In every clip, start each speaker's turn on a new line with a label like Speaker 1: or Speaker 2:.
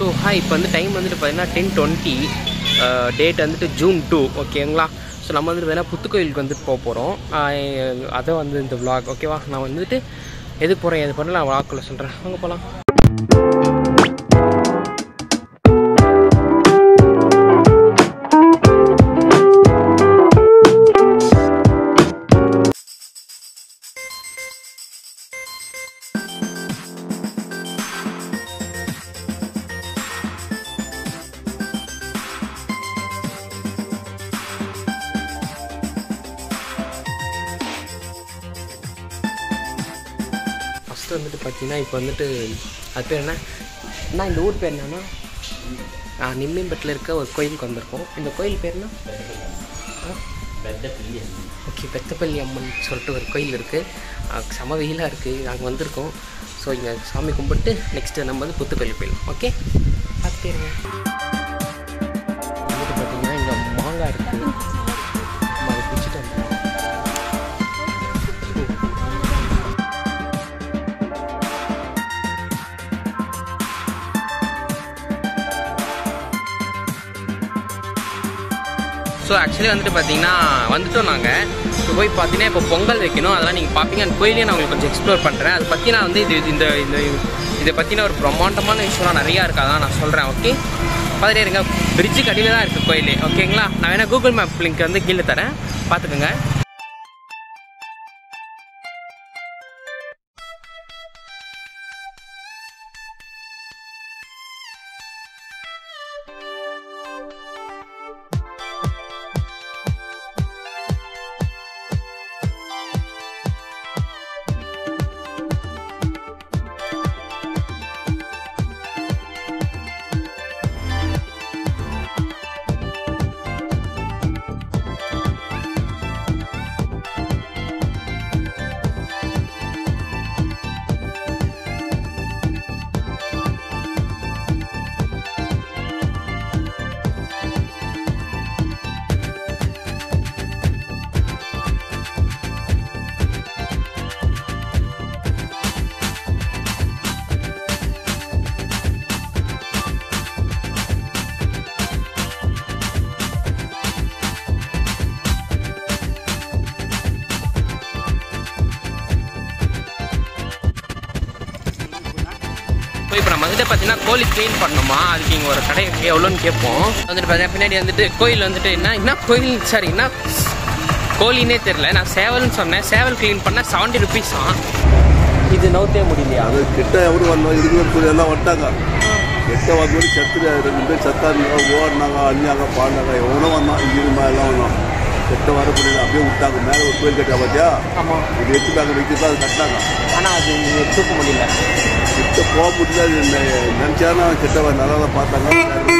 Speaker 1: So hi இப்போ வந்து time வந்துட்டு பார்த்தீங்கன்னா டென் டுவெண்ட்டி டேட் வந்துட்டு ஜூன் டூ ஓகேங்களா ஸோ நம்ம வந்துட்டு வேணால் புத்துக்கோயிலுக்கு வந்துட்டு போக போகிறோம் அதை வந்து இந்த vlog ஓகேவா நான் வந்துட்டு எதுக்கு போகிறேன் எது பண்ணல நான் vlogக்குள்ள சொல்கிறேன் வாங்க போகலாம் ஃபஸ்ட்டு வந்துட்டு பார்த்தீங்கன்னா இப்போ வந்துட்டு அது பேர் என்ன அண்ணா இந்த ஊர் பேர் என்னன்னா ஆ நிம்மிம்பட்டில் இருக்க ஒரு கோயிலுக்கு வந்திருக்கோம் இந்த கோயில் பேர் என்ன ஓகே பெத்தப்பள்ளி அம்மன் சொல்லிட்டு ஒரு கோயில் இருக்குது செம வெயிலாக இருக்குது அங்கே வந்திருக்கோம் ஸோ இங்கே சாமி கும்பிட்டு நெக்ஸ்ட்டு நம்ம வந்து புத்துக்கோயில் போயிடலாம் ஓகே பார்த்துட்டே இருங்க வந்துட்டு பார்த்தீங்கன்னா இங்கே மாங்காய் இருக்குது நம்ம அதை பிடிச்சிட்டு வந்துடலாம் ஸோ ஆக்சுவலி வந்துட்டு பார்த்தீங்கன்னா வந்துட்டோம் நாங்கள் இப்போ போய் பார்த்தீங்கன்னா இப்போ பொங்கல் வைக்கணும் அதெல்லாம் நீங்கள் பார்ப்பீங்க அந்த கோயிலையும் நான் உங்களுக்கு கொஞ்சம் எக்ஸ்ப்ளோர் பண்ணுறேன் அதை பற்றி நான் வந்து இது இந்த இந்த இதை பற்றின ஒரு பிரம்மாண்டமான விஷயம்லாம் நிறையா இருக்கு அதான் நான் சொல்கிறேன் ஓகே பார்த்துட்டே இருங்க பிரிட்ஜுக்கு அடியில் தான் இருக்குது கோயில் ஓகேங்களா நான் வேணால் கூகுள் மேப் லிங்க் வந்து கீழே தரேன் பார்த்துக்கோங்க போய் இப்போ நம்ம வந்துட்டு பார்த்தீங்கன்னா கோழி க்ளீன் பண்ணணுமா அதுக்கு இங்கே ஒரு கடை இருக்கு எவ்வளோன்னு கேட்போம் வந்துட்டு பார்த்தீங்கன்னா பின்னாடி வந்துட்டு கோயில் வந்துட்டு என்ன என்ன கோயில் சாரி என்ன கோழினே தெரில நான் சேவல்னு சொன்னேன் சேவல் க்ளீன் பண்ணால் செவன்ட்டி ருபீஸ் இது நவுத்தே முடியலையா
Speaker 2: அது கிட்ட எவரு வரணும் இருக்கிற சொல்லி எல்லாம் வந்துட்டாங்க கிட்ட வந்து செத்து ரெண்டு பேர் செத்தாருங்க ஓடினாங்க அழிஞ்சாங்க பாடினாங்க எவனோ வந்தான் இங்கிருந்து எல்லாம் வந்தோம் கிட்ட வர முடியல அப்படியே விட்டாங்க மேலே ஒரு கோயில் கட்டியா பார்த்தியா
Speaker 1: ஆமாம்
Speaker 2: இது எடுத்து பேங்க வைக்கிறதா அது கட்டினாங்க
Speaker 1: ஆனால் அது தூக்க முடியல
Speaker 2: கிட்ட போக முடியல அது இந்த நினச்சானா கிட்ட வ- நல்லா தான் பார்த்தாங்க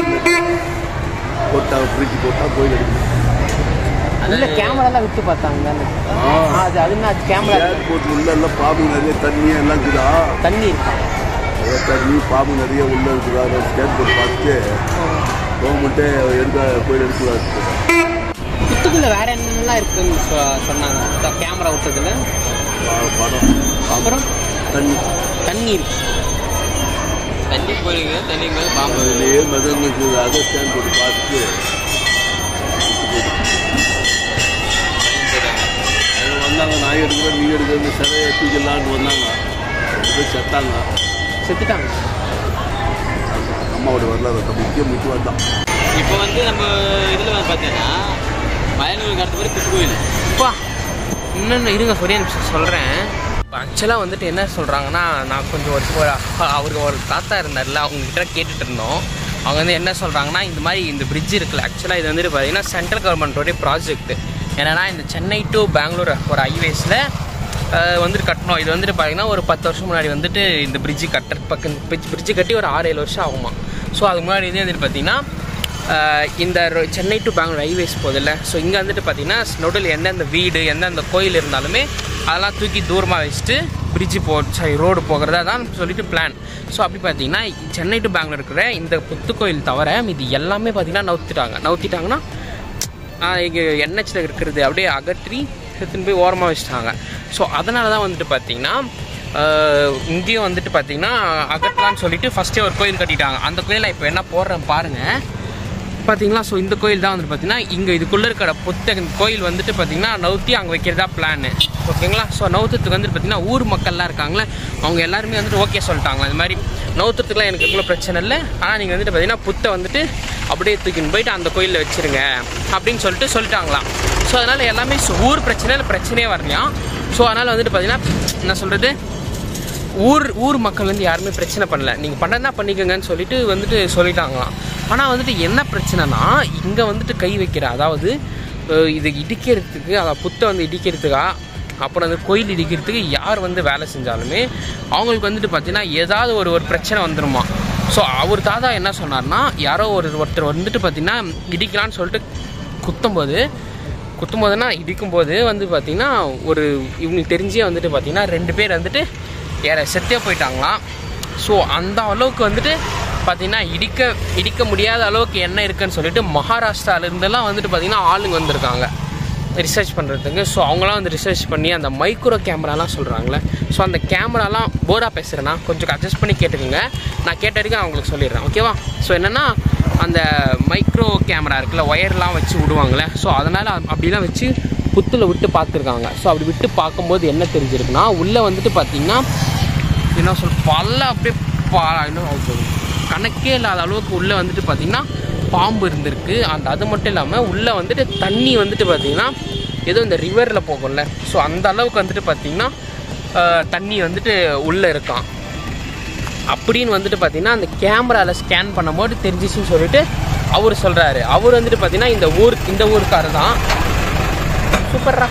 Speaker 2: போட்டாங்க பிரிட்ஜ் போட்டா கோயில் அடிக்கணும்
Speaker 1: அதில் கேமராலாம் விட்டு பார்த்தாங்க
Speaker 2: ஆ.
Speaker 1: அது அது என்ன கேமரா
Speaker 2: ஏர்போர்ட் உள்ள எல்லாம் பாம்பு நிறைய தண்ணி எல்லாம் இருக்குதா
Speaker 1: தண்ணி இருக்கா
Speaker 2: நிறைய தண்ணி பாம்பு நிறைய உள்ள இருக்குதா அதை ஸ்கேன் போட்டு பார்த்துட்டு கவர்மெண்ட்டே எடுக்க கோயில் எடுக்கூடாது
Speaker 1: புத்துக்குள்ள வேற என்னென்னலாம் இருக்குன்னு சொ- சொன்னாங்க கேமரா விட்டதுல
Speaker 2: பா- படம்
Speaker 1: அப்புறம்
Speaker 2: தண்ணி
Speaker 1: தண்ணி இருக்கு தண்ணி போயிருங்க தண்ணி மேலே பாம்பு
Speaker 2: அதுலேயே மிதந்து இருக்குது அதை ஸ்கேன் போட்டு பார்த்துட்டு அது வந்தாங்க நான் எடுக்கிறேன் நீ எடுக்கிறது சிலையை தூக்கிடலான்னு வந்தாங்க ரெண்டு பேர் செத்தாங்க
Speaker 1: செத்துட்டாங்க
Speaker 2: அம்மாவோட வரலாறு முக்கிய முக்கியம் தான்
Speaker 3: இப்போ வந்து நம்ம இதில் வந்து பார்த்தீங்கன்னா மலையனூருக்கு அடுத்த மாதிரி புத்துக்கோயில்
Speaker 1: அப்பா இன்னொன்று இருங்க ஒரே நிமிஷம் சொல்கிறேன் ஆக்சுவலாக வந்துட்டு என்ன சொல்கிறாங்கன்னா நான் கொஞ்சம் ஒரு ஒரு அவருக்கு ஒரு தாத்தா இருந்தார்ல அவங்ககிட்ட கேட்டுட்டு இருந்தோம் அவங்க வந்து என்ன சொல்கிறாங்கன்னா இந்த மாதிரி இந்த பிரிட்ஜ் இருக்குல்ல ஆக்சுவலாக இது வந்துட்டு பார்த்தீங்கன்னா சென்ட்ரல் கவர்மெண்ட்டோடைய ப்ராஜெக்ட் என்னன்னா இந்த சென்னை டு பெங்களூர் ஒரு ஹைவேஸில் வந்துட்டு கட்டணும் இது வந்துட்டு பார்த்தீங்கன்னா ஒரு பத்து வருஷம் முன்னாடி வந்துட்டு இந்த பிரிட்ஜு கட்ட பக்கம் பிரிட்ஜு கட்டி ஒரு ஆறு ஏழு வருஷம் ஆகுமா ஸோ அதுக்கு முன்னாடி இது வந்துட்டு பார்த்தீங்கன்னா ஆஹ் இந்த ரொ- சென்னை டு பெங்களூர் ஹைவேஸ் போதில்ல ஸோ இங்கே வந்துட்டு பார்த்தீங்கன்னா நடுவில் எந்தெந்த வீடு எந்தெந்த கோயில் இருந்தாலுமே அதெல்லாம் தூக்கி தூரமாக வச்சுட்டு பிரிட்ஜு போ சாரி ரோடு போகிறதா தான் சொல்லிட்டு பிளான் ஸோ அப்படி பார்த்தீங்கன்னா சென்னை டு பெங்களூர் இருக்கிற இந்த புத்துக்கோயில் தவிர இது எல்லாமே பார்த்தீங்கன்னா நவுத்திட்டாங்க நவுத்திட்டாங்கன்னா இங்கே என்ஹெச்சில் இருக்கிறது அப்படியே அகற்றி எடுத்துன்னு போய் ஓரமாக வச்சுட்டாங்க ஸோ அதனால தான் வந்துட்டு பார்த்தீங்கன்னா ஆஹ், இங்கேயும் வந்துட்டு பார்த்தீங்கன்னா அகற்றலான்னு சொல்லிட்டு ஃபஸ்ட்டே ஒரு கோயில் கட்டிட்டாங்க அந்த கோயிலை இப்போ என்ன போடுறேன் பாருங்கள் பார்த்தீங்களா ஸோ இந்த கோயில் தான் வந்துட்டு பார்த்தீங்கன்னா இங்கே இதுக்குள்ளே இருக்கிற புத்த கோயில் வந்துட்டு பார்த்தீங்கன்னா நவுத்தி அங்கே வைக்கிறதா பிளான் ஓகேங்களா ஸோ நவுத்தத்துக்கு வந்துட்டு பார்த்தீங்கன்னா ஊர் மக்கள்லாம் இருக்காங்களே அவங்க எல்லாருமே வந்துட்டு ஓகே சொல்லிட்டாங்க இந்த மாதிரி நவுத்தத்துக்குலாம் எனக்கு எவ்வளோ பிரச்சனை இல்லை ஆனால் நீங்கள் வந்துட்டு பார்த்தீங்கன்னா புத்தை வந்துட்டு அப்படியே தூக்கின்னு போயிட்டு அந்த கோயிலில் வச்சிருங்க அப்படின்னு சொல்லிட்டு சொல்லிட்டாங்களாம் ஸோ அதனால் எல்லாமே சு- ஊர் பிரச்சனை இல்லை பிரச்சனையே வரலையாம் ஸோ அதனால் வந்துட்டு பார்த்தீங்கன்னா என்ன சொல்கிறது ஊர் ஊர் மக்கள் வந்து யாருமே பிரச்சனை பண்ணல நீங்கள் பண்ணதா பண்ணிக்கோங்கன்னு சொல்லிட்டு வந்துட்டு சொல்லிட்டாங்களாம் ஆனால் வந்துட்டு என்ன பிரச்சனைனா இங்கே வந்துட்டு கை வைக்கிற அதாவது அஹ், இது இடிக்கிறதுக்கு அதாவது புத்தை வந்து இடிக்கிறதுக்கா அப்புறம் அந்த கோயில் இடிக்கிறதுக்கு யார் வந்து வேலை செஞ்சாலுமே அவங்களுக்கு வந்துட்டு பார்த்தீங்கன்னா ஏதாவது ஒரு ஒரு பிரச்சனை வந்துருமா ஸோ அவர் தாத்தா என்ன சொன்னார்னா யாரோ ஒரு ஒருத்தர் வந்துட்டு பார்த்தீங்கன்னா இடிக்கலான்னு சொல்லிட்டு குத்தும்போது குத்தும் போதுனா இடிக்கும்போது வந்து பார்த்திங்கன்னா ஒரு இவங்களுக்கு தெரிஞ்சே வந்துட்டு பார்த்திங்கன்னா ரெண்டு பேர் வந்துட்டு ஏற செத்தே போயிட்டாங்களாம் ஸோ அந்த அளவுக்கு வந்துட்டு பார்த்திங்கன்னா இடிக்க இடிக்க முடியாத அளவுக்கு என்ன இருக்குன்னு சொல்லிட்டு மகாராஷ்டிரால இருந்தெல்லாம் வந்துட்டு பார்த்திங்கன்னா ஆளுங்க வந்திருக்காங்க ரிசர்ச் பண்ணுறதுக்கு ஸோ அவங்களாம் வந்து ரிசர்ச் பண்ணி அந்த மைக்ரோ கேமராலாம் சொல்கிறாங்களே ஸோ அந்த கேமராலாம் போராக பேசுகிறேன்னா கொஞ்சம் அட்ஜஸ்ட் பண்ணி கேட்டுக்கோங்க நான் கேட்ட வரைக்கும் நான் உங்களுக்கு சொல்லிடுறேன் ஓகேவா ஸோ என்னென்னா அந்த மைக்ரோ கேமரா இருக்குல்ல ஒயர்லாம் வச்சு விடுவாங்களே ஸோ அதனால் அப்படிலாம் வச்சு புத்தில் விட்டு பார்த்துருக்காங்க ஸோ அப்படி விட்டு பார்க்கும்போது என்ன தெரிஞ்சிருக்குன்னா உள்ளே வந்துட்டு பார்த்தீங்கன்னா என்ன சொல் பல அப்படியே பா என்ன சொல்றது, கணக்கே இல்லாத அளவுக்கு உள்ளே வந்துட்டு பார்த்தீங்கன்னா பாம்பு இருந்திருக்கு அந்த அது மட்டும் இல்லாமல் உள்ளே வந்துட்டு தண்ணி வந்துட்டு பார்த்தீங்கன்னா ஏதோ இந்த ரிவரில் போகும்ல ஸோ அந்த அளவுக்கு வந்துட்டு பார்த்தீங்கன்னா ஆஹ், தண்ணி வந்துட்டு உள்ளே இருக்கான் அப்படின்னு வந்துட்டு பார்த்தீங்கன்னா அந்த கேமராவில் ஸ்கேன் பண்ணும்போது தெரிஞ்சிச்சுன்னு சொல்லிட்டு அவர் சொல்கிறாரு அவர் வந்துட்டு பார்த்தீங்கன்னா இந்த ஊர் இந்த ஊருக்காரர் தான் சூப்பர்ரா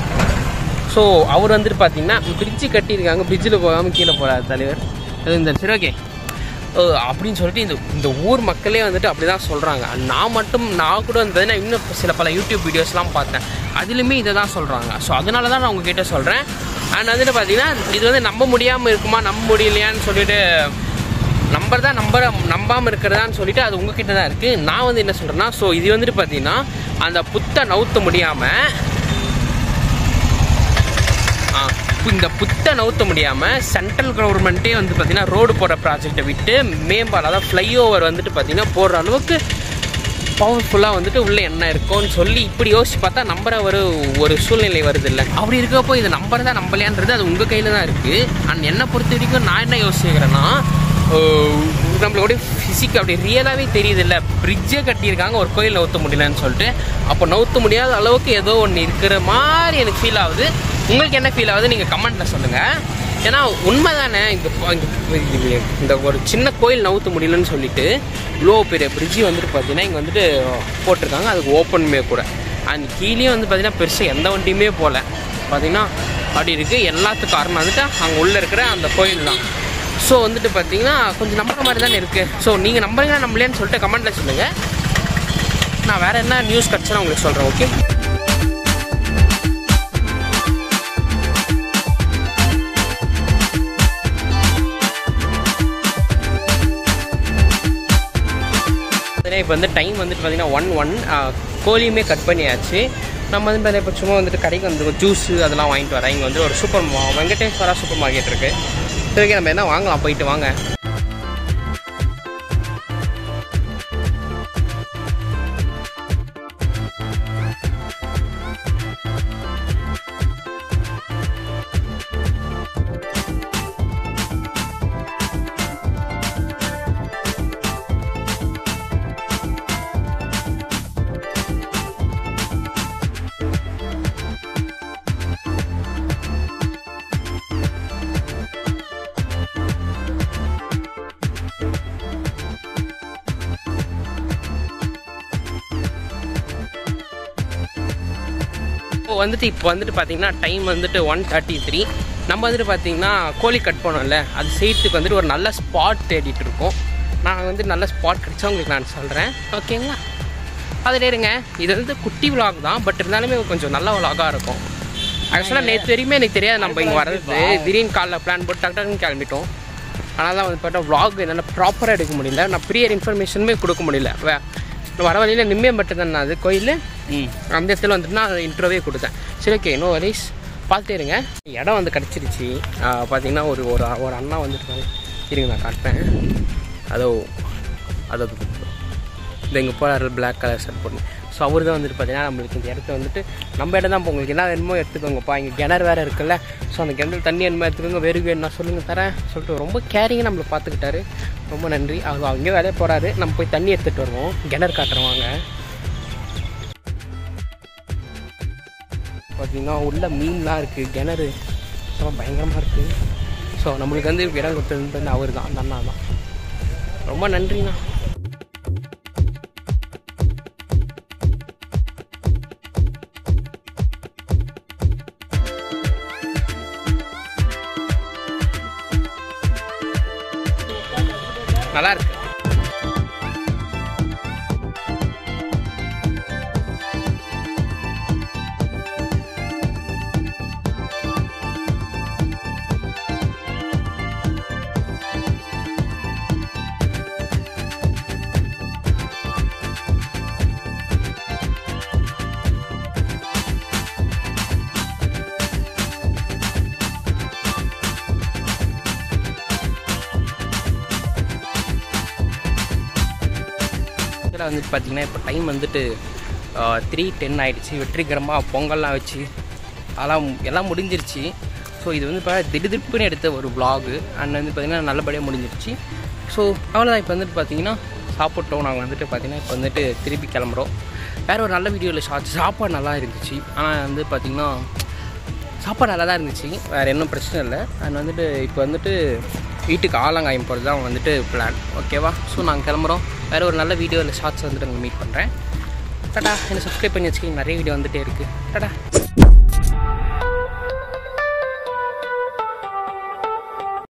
Speaker 1: ஸோ அவர் வந்துட்டு பார்த்தீங்கன்னா பிரிட்ஜு கட்டியிருக்காங்க பிரிட்ஜில் போகாமல் கீழே போகிறார் தலைவர் அது இந்த சரி ஓகே அப்படின்னு சொல்லிட்டு இந்த இந்த ஊர் மக்களே வந்துட்டு அப்படி தான் சொல்கிறாங்க நான் மட்டும் நான் கூட வந்து பார்த்தீங்கன்னா இன்னும் சில பல யூடியூப் வீடியோஸ்லாம் பார்த்தேன் அதுலேயுமே இதை தான் சொல்கிறாங்க ஸோ அதனால தான் நான் உங்ககிட்ட சொல்கிறேன் அண்ட் வந்துட்டு பார்த்தீங்கன்னா இது வந்து நம்ப முடியாமல் இருக்குமா நம்ப முடியலையான்னு சொல்லிட்டு நம்பர் தான் நம்பர் நம்பாமல் இருக்கிறதான்னு சொல்லிட்டு அது உங்ககிட்ட தான் இருக்குது நான் வந்து என்ன சொல்கிறேன்னா ஸோ இது வந்துட்டு பார்த்தீங்கன்னா அந்த புத்தை நவுத்த முடியாமல் ஆ, இந்த புத்தை நவுத்த முடியாமல் சென்ட்ரல் கவர்மெண்ட்டே வந்து பார்த்திங்கன்னா ரோடு போடுற ப்ராஜெக்டை விட்டு மேம்பாலம் அதாவது ஃப்ளைஓவர் வந்துட்டு பார்த்திங்கன்னா போடுற அளவுக்கு பவர்ஃபுல்லாக வந்துட்டு உள்ளே என்ன இருக்கும்னு சொல்லி இப்படி யோசிச்சு பார்த்தா நம்புற ஒரு ஒரு சூழ்நிலை வருது இல்லை அப்படி இருக்கப்போ இது நம்பர் தான் நம்பலையான்றது அது உங்கள் கையில் தான் இருக்குது அண்ட் என்னை பொறுத்த வரைக்கும் நான் என்ன யோசிக்கிறேன்னா ஆஹ், நம்மளோட ஃபிசிக் அப்படி ரியலாகவே தெரியுது இல்லை பிரிட்ஜே கட்டியிருக்காங்க ஒரு கோயில் நவுத்த முடியலன்னு சொல்லிட்டு அப்போ நவுத்த முடியாத அளவுக்கு ஏதோ ஒன்று இருக்கிற மாதிரி எனக்கு ஃபீல் ஆகுது உங்களுக்கு என்ன ஃபீல் ஆகுது நீங்கள் கமெண்ட்டில் சொல்லுங்கள் ஏன்னா உண்மை தானே இந்த ப- இந்த- இது- இந்த ஒரு சின்ன கோயில் நவுத்த முடியலன்னு சொல்லிட்டு இவ்வளோ பெரிய பிரிட்ஜி வந்துட்டு பார்த்தீங்கன்னா இங்கே வந்துட்டு போட்டிருக்காங்க அதுக்கு ஓப்பனுமே கூட அண்ட் கீழே வந்து பார்த்தீங்கன்னா பெருசாக எந்த வண்டியுமே போகல பார்த்தீங்கன்னா அப்படி இருக்குது எல்லாத்துக்கும் காரணம் வந்துட்டு அங்கே உள்ளே இருக்கிற அந்த கோயில் தான் ஸோ வந்துட்டு பார்த்தீங்கன்னா கொஞ்சம் நம்புற மாதிரி தானே இருக்குது ஸோ நீங்கள் நம்புறீங்களா நம்பலையான்னு சொல்லிட்டு கமெண்ட்டில் சொல்லுங்கள் நான் வேறு என்ன நியூஸ் கிடச்சுன்னா உங்களுக்கு சொல்கிறேன் ஓகே இப்போ வந்து டைம் வந்துட்டு பார்த்தீங்கன்னா ஒன் ஒன் கோழியுமே கட் பண்ணியாச்சு நம்ம வந்து பார்த்தீங்கன்னா இப்போ சும்மா வந்துட்டு கடைக்கு வந்து ஜூஸு அதெல்லாம் வாங்கிட்டு வரேன் இங்கே வந்து ஒரு சூப்பர் மா வெங்கடேஸ்வரா சூப்பர் மார்க்கெட் இருக்குது சரி ஓகே நம்ம என்ன வாங்கலாம் போயிட்டு வாங்க இப்போ வந்துட்டு இப்போ வந்துட்டு பார்த்தீங்கன்னா டைம் வந்துட்டு ஒன் தேர்ட்டி த்ரீ நம்ம வந்துட்டு பார்த்தீங்கன்னா கோழி கட் பண்ணோம்ல அது செய்யறதுக்கு வந்துட்டு ஒரு நல்ல ஸ்பாட் தேடிட்டு இருக்கோம் நான் வந்து நல்ல ஸ்பாட் கிடைச்சா உங்களுக்கு நான் சொல்கிறேன் ஓகேங்களா அதில் இருங்க இது வந்து குட்டி விலாக் தான் பட் இருந்தாலுமே கொஞ்சம் நல்ல விலாகாக இருக்கும் ஆக்சுவலாக நேற்று வரையுமே எனக்கு தெரியாது நம்ம இங்கே வர்றது திடீர்னு காலைல பிளான் போட்டு டக்கு டக்குன்னு கிளம்பிட்டோம் ஆனால் தான் வந்து பார்த்தா vlog என்னால் ப்ராப்பராக எடுக்க முடியல நான் ப்ரியர் இன்ஃபர்மேஷனுமே கொடுக்க முடியல வே வர வழியில் நிம்மியம்பட்டு தான் அது கோயில்
Speaker 3: ம்
Speaker 1: அந்த இடத்துல வந்துட்டு நான் இன்ட்ரோவே கொடுத்தேன் சரி ஓகே நோ வரிஸ் பார்த்துட்டே இருங்க இடம் வந்து கிடச்சிருச்சு பார்த்தீங்கன்னா ஒரு ஒரு ஒரு அண்ணா வந்துட்டு இருங்க நான் காட்டுறேன் அதோ அதோ இந்த இங்கே போகிறாரு பிளாக் கலர் ஷர்ட் போட்டு ஸோ அவர் தான் வந்துட்டு பார்த்தீங்கன்னா நம்மளுக்கு இந்த இடத்த வந்துட்டு நம்ம இடம் தான் இப்போ உங்களுக்கு என்ன வேணுமோ எடுத்துக்கோங்கப்பா இங்கே கிணறு வேறு இருக்குல்ல ஸோ அந்த கிணறு தண்ணி என்னமோ எடுத்துக்கோங்க வெறும் வேணும்னா சொல்லுங்கள் தரேன் சொல்லிட்டு ரொம்ப கேரிங்காக நம்மளை பார்த்துக்கிட்டாரு ரொம்ப நன்றி அவர் அங்கேயே வேலையை போகிறாரு நம்ம போய் தண்ணி எடுத்துகிட்டு வருவோம் கிணறு காட்டுறோம் வாங்க பார்த்தீங்கன்னா உள்ள மீன்லாம் இருக்குது கிணறு ரொம்ப பயங்கரமாக இருக்குது ஸோ நம்மளுக்கு வந்து இடம் கொடுத்தது வந்து அவர் தான் அந்த அண்ணா தான் ரொம்ப நன்றிண்ணா நல்லா இருக்கு இதில் வந்துட்டு பார்த்தீங்கன்னா இப்போ டைம் வந்துட்டு த்ரீ டென் ஆயிடுச்சு வெற்றிகரமாக பொங்கல்லாம் வச்சு அதெல்லாம் எல்லாம் முடிஞ்சிருச்சு ஸோ இது வந்து இப்போ திடுதிப்புன்னு எடுத்த ஒரு vlog அண்ட் வந்து பார்த்திங்கன்னா நல்லபடியாக முடிஞ்சிருச்சு ஸோ அவ்வளோதான் இப்போ வந்துட்டு பார்த்தீங்கன்னா சாப்பிட்டோம் நாங்கள் வந்துட்டு பார்த்தீங்கன்னா இப்போ வந்துட்டு திருப்பி கிளம்புறோம் வேறு ஒரு நல்ல வீடியோவில் ஷார்ட் சாப்பாடு நல்லா இருந்துச்சு ஆனால் வந்து பார்த்திங்கன்னா சாப்பாடு நல்லா தான் இருந்துச்சு வேறு இன்னும் பிரச்சனை இல்லை அண்ட் வந்துட்டு இப்போ வந்துட்டு வீட்டுக்கு ஆலங்காயம் போகிறது தான் வந்துட்டு பிளான் ஓகேவா ஸோ நாங்கள் கிளம்புறோம் வேறு ஒரு நல்ல வீடியோவில் ஷார்ட்ஸ் வந்துட்டு உங்களை மீட் பண்ணுறேன் டாடா என்னை சப்ஸ்கிரைப் பண்ணி வச்சுக்கிங்க நிறைய வீடியோ வந்துட்டே இருக்குது டாடா